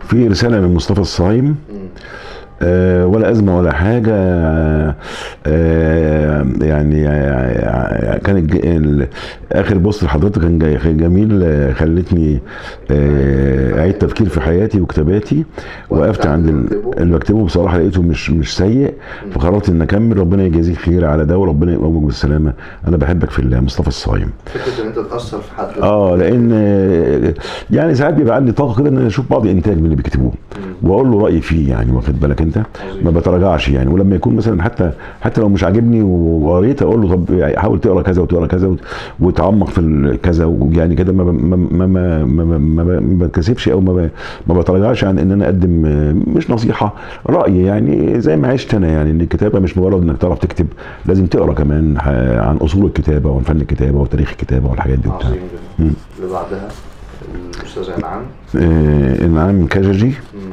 في رساله من مصطفى الصايم مم. آه، ولا ازمه ولا حاجه آه، يعني آه، كان الج- ال- اخر بوست لحضرتك كان جاي- كان جميل آه، خلتني آه، اعيد تفكير في حياتي وكتاباتي وقفت عند ال- اللي بكتبه بصراحه لقيته مش مش سيء فقررت ان اكمل ربنا يجازيك خير على ده وربنا يقومك بالسلامه انا بحبك في الله مصطفى الصايم فكره ان انت تاثر في حد اه لان آه، يعني ساعات بيبقى عندي طاقه كده ان انا اشوف بعض الانتاج من اللي بيكتبوه واقول له رايي فيه يعني واخد بالك انت ما بتراجعش يعني ولما يكون مثلا حتى حتى لو مش عاجبني وقريت اقول له طب حاول تقرا كذا وتقرا كذا وت- وتعمق في ال- كذا ويعني كده ما ب- ما ما ما ما, ما, ما, ما بتكسفش او ما, ب- ما بتراجعش عن ان انا اقدم آه، مش نصيحه راي يعني زي ما عشت انا يعني ان الكتابه مش مجرد انك تعرف تكتب لازم تقرا كمان ح- عن اصول الكتابه وعن فن الكتابه وتاريخ الكتابه والحاجات دي وبتاع عظيم جدا اللي بعدها الاستاذ انعام آه انعام كججي مم.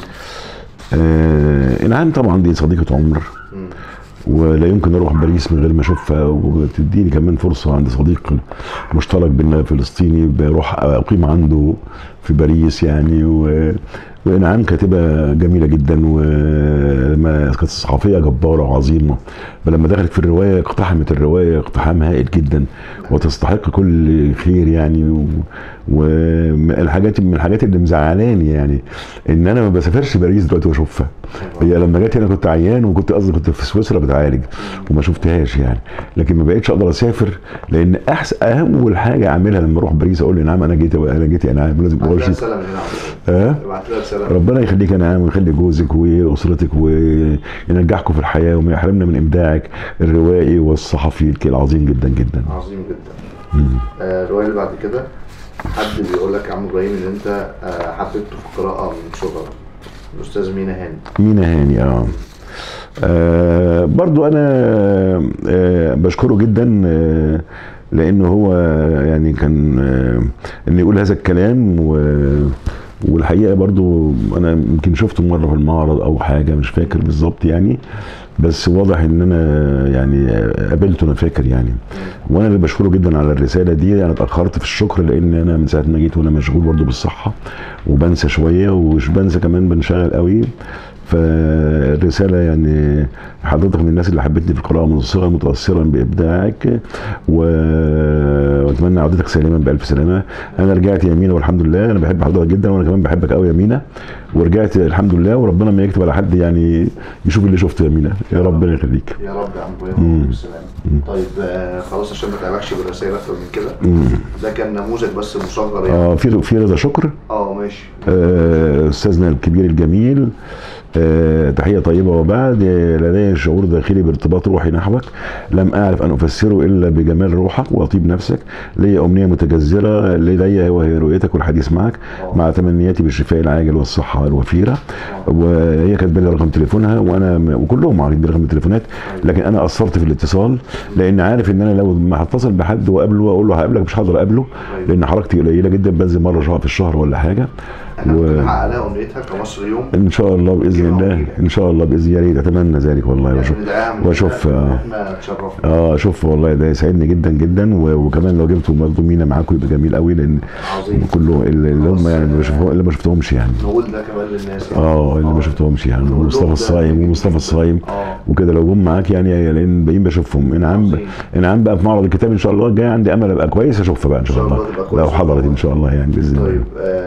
آه انعام طبعا دي صديقه عمر مم. ولا يمكن اروح باريس من غير ما اشوفها وتديني كمان فرصه عند صديق مشترك بينا فلسطيني بروح اقيم عنده في باريس يعني و... وانعام كاتبه جميله جدا ولما كانت صحفيه جباره وعظيمه فلما دخلت في الروايه اقتحمت الروايه اقتحام هائل جدا وتستحق كل خير يعني و... والحاجات من الحاجات اللي مزعلاني يعني ان انا ما بسافرش باريس دلوقتي واشوفها هي لما جت هنا كنت عيان وكنت قصدي كنت في سويسرا بتعالج وما شفتهاش يعني لكن ما بقتش اقدر اسافر لان احسن اول حاجه اعملها لما اروح باريس اقول لنعم انا جيت انا جيت يا نعم لازم ابعت لها اقول رساله من هنا على ها طول. ابعت لها رساله ربنا يخليك يا نعم ويخلي جوزك واسرتك وينجحكم في الحياه وما يحرمنا من ابداعك الروائي والصحفي العظيم جدا جدا عظيم جدا آه، الروايه اللي بعد كده حد بيقول لك يا عم ابراهيم ان انت آه، حببته في القراءه من صغرك الاستاذ مينا هاني مينا هاني اه آه برضو انا آه بشكره جدا آه لانه هو يعني كان آه ان يقول هذا الكلام و والحقيقه برضو انا يمكن شفته مره في المعرض او حاجه مش فاكر بالظبط يعني بس واضح ان انا يعني قابلته انا فاكر يعني وانا اللي بشكره جدا على الرساله دي انا اتاخرت في الشكر لان انا من ساعه ما جيت وانا مشغول برضو بالصحه وبنسى شويه ومش بنسى كمان بنشغل قوي فالرساله يعني حضرتك من الناس اللي حبتني في القراءه من الصغر متاثرا بابداعك و- واتمنى عودتك سالما بالف سلامه انا رجعت يا مينا والحمد لله انا بحب حضرتك جدا وانا كمان بحبك قوي يا مينا ورجعت الحمد لله وربنا ما يكتب على حد يعني يشوف اللي شفته يا مينا يا ربنا يخليك يا رب يا عم ابراهيم بالسلامه طيب آه، خلاص عشان ما تعبكش بالرسائل اكتر من كده ده كان نموذج بس مصغر يعني اه في في رضا شكر اه ماشي آه، استاذنا الكبير الجميل آه، تحيه طيبه وبعد آه، لدي شعور داخلي بارتباط روحي نحوك لم اعرف ان افسره الا بجمال روحك وطيب نفسك لي امنيه متجذره لدي وهي رؤيتك والحديث معك مع تمنياتي بالشفاء العاجل والصحه الوفيره وهي كاتبه لي رقم تليفونها وانا وكلهم عارفين رقم التليفونات لكن انا قصرت في الاتصال لان عارف ان انا لو ما هتصل بحد واقابله واقول له هقابلك مش هقدر اقابله لان حركتي قليله جدا بنزل مره شهر في الشهر ولا حاجه احنا و- ممكن نحقق لها امنيتها كمصر يوم ان شاء الله باذن الله ان شاء الله باذن يا ريت اتمنى ذلك والله واشوف ندعيها من واشوف هنا إن آه. احنا اتشرفنا اه اشوف والله ده يسعدني جدا جدا و- وكمان لو جبتوا برضه مينا معاكم يبقى جميل قوي لان عظيم كلهم اللي اللي هم يعني اللي ما شافوهم- اللي ما شفتهمش يعني نقول ده كمان للناس يعني. اه اللي ما شفتهمش يعني نقول لهم ومصطفى ده. الصايم ومصطفى الصايم اه وكده لو جم معاك يعني لان باقيين بشوفهم انعام عظيم. انعام بقى في معرض الكتاب ان شاء الله الجاي عندي امل ابقى كويس اشوفها بقى ان شاء إن شاء الله الله تبقى كويس. لو حضرت ان شاء الله يعني باذن الله طيب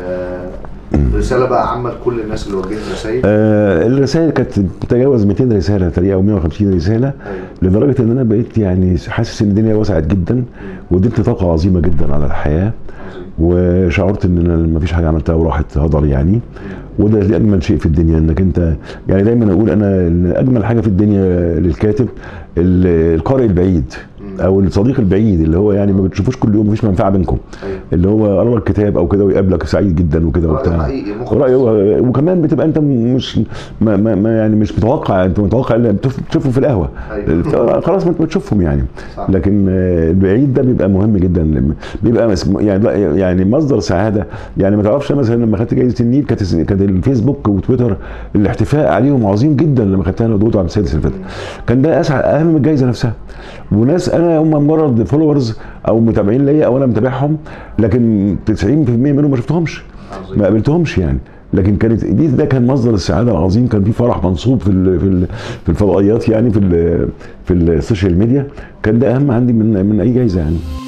آه رساله بقى عامه لكل الناس اللي وجهت رسائل آه الرسائل كانت تتجاوز 200 رساله تقريبا او 150 رساله أيوة. لدرجه ان انا بقيت يعني حاسس ان الدنيا وسعت جدا وادتني طاقه عظيمه جدا على الحياه عظيم وشعرت ان انا ما فيش حاجه عملتها وراحت هدر يعني وده اللي اجمل شيء في الدنيا انك انت يعني دايما اقول انا إن اجمل حاجه في الدنيا للكاتب ال- القارئ البعيد او الصديق البعيد اللي هو يعني ما بتشوفوش كل يوم مفيش منفعه بينكم ايوه اللي هو قرا الكتاب او كده ويقابلك سعيد جدا وكده رأي وبتاع حقيقي مخلص. رأيه وكمان بتبقى انت مش ما, ما, ما يعني مش متوقع انت متوقع إلا بتشوف- تشوفهم في القهوه أيوة. خلاص ما انت بتشوفهم يعني صح. لكن آه، البعيد ده بيبقى مهم جدا بيبقى مس- يعني لا- يعني مصدر سعاده يعني ما تعرفش أنا مثلا لما خدت جائزه النيل كانت كانت الفيسبوك وتويتر الاحتفاء عليهم عظيم جدا لما خدتها انا ودوت عبد السيد اللي فات كان ده اسعد اهم من الجائزه نفسها وناس انا هم مجرد فولورز او متابعين ليا او انا متابعهم لكن 90% منهم ما شفتهمش عظيم ما قابلتهمش يعني لكن كانت دي ده كان مصدر السعاده العظيم كان في فرح منصوب في ال في ال في الفضائيات يعني في ال في السوشيال ميديا كان ده اهم عندي من من اي جايزه يعني